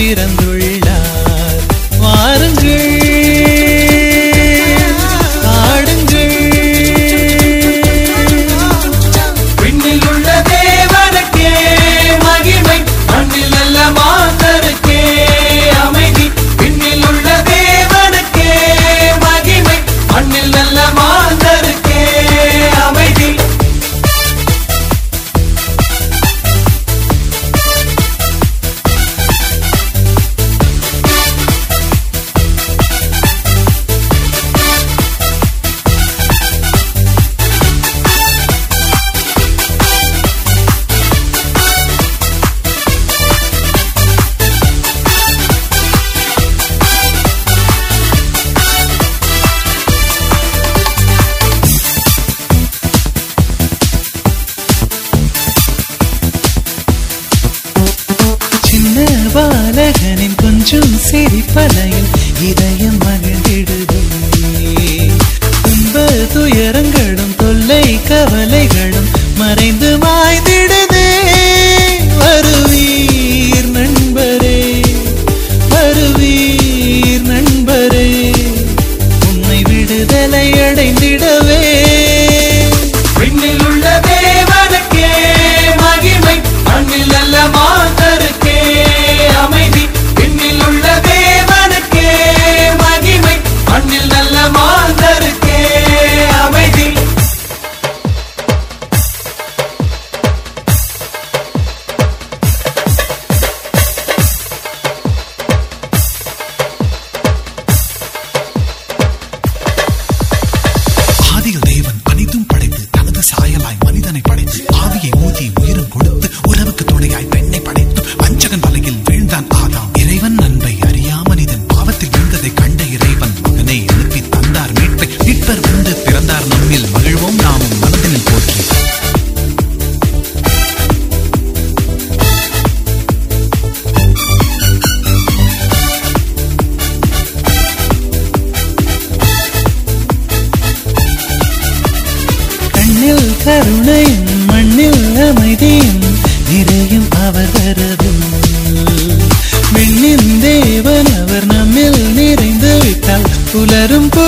பிறந்துள்ளார் வாருங்கள் பாடுங்கள் விண்ணில் உள்ள தேவனுக்கே மகிமை மண்ணில் நல்ல மாந்தருக்கே அமைதி விண்ணில் உள்ள தேவனுக்கே மகிமை மண்ணில் நல்ல மாந்தருக்கே அமைதி சின்ன பாலகனின் கொஞ்சம் சிரிப்பலையில் இதயம் மகிழ்ந்திடுதே துன்ப துயரங்களும் தொல்லை கவலைகளும் மறைந்து மாய்ந்திடுதே வருவீர் நண்பரே வருவீர் நண்பரே உன்னை விடுதலை அடைந்திடவே விண்ணில் உள்ள தேவனுக்கே மகிமை மண்ணில் நல்ல மாந்தருக்கே அமைதி விண்ணில் உள்ள தேவனுக்கே மகிமை மண்ணில் நல்ல மாந்தருக்கே அமைதி ஆதியில் தேவன் அனைத்தும் படைத்து தனது சாயலாய் மனிதனை படைத்து ஆவியை ஊதி உயிரும் கொடுத்து உறவுக்கு துணையாய் பெண்ணை படைத்து வஞ்சகன் வலையில் வீழ்ந்தான் ஆதாம் இறைவன் அன்பை அறியா மனிதன் பாவத்தில் வீழ்ந்ததை கண்ட இறைவன் மகனை அனுப்பி தந்தார் மீட்பை மீட்பர் வந்து பிறந்தார் நம்மில் மகிழ்வோம் நாமும் மனதினில் போற்றி கண்ணில் கருணையும் மண்ணில் அமைதியும் நிறையும் அவர் வரவில் விண்ணின் தேவன் அவர் நம்மில் நிறைந்து விட்டால் புலரும் பொழுது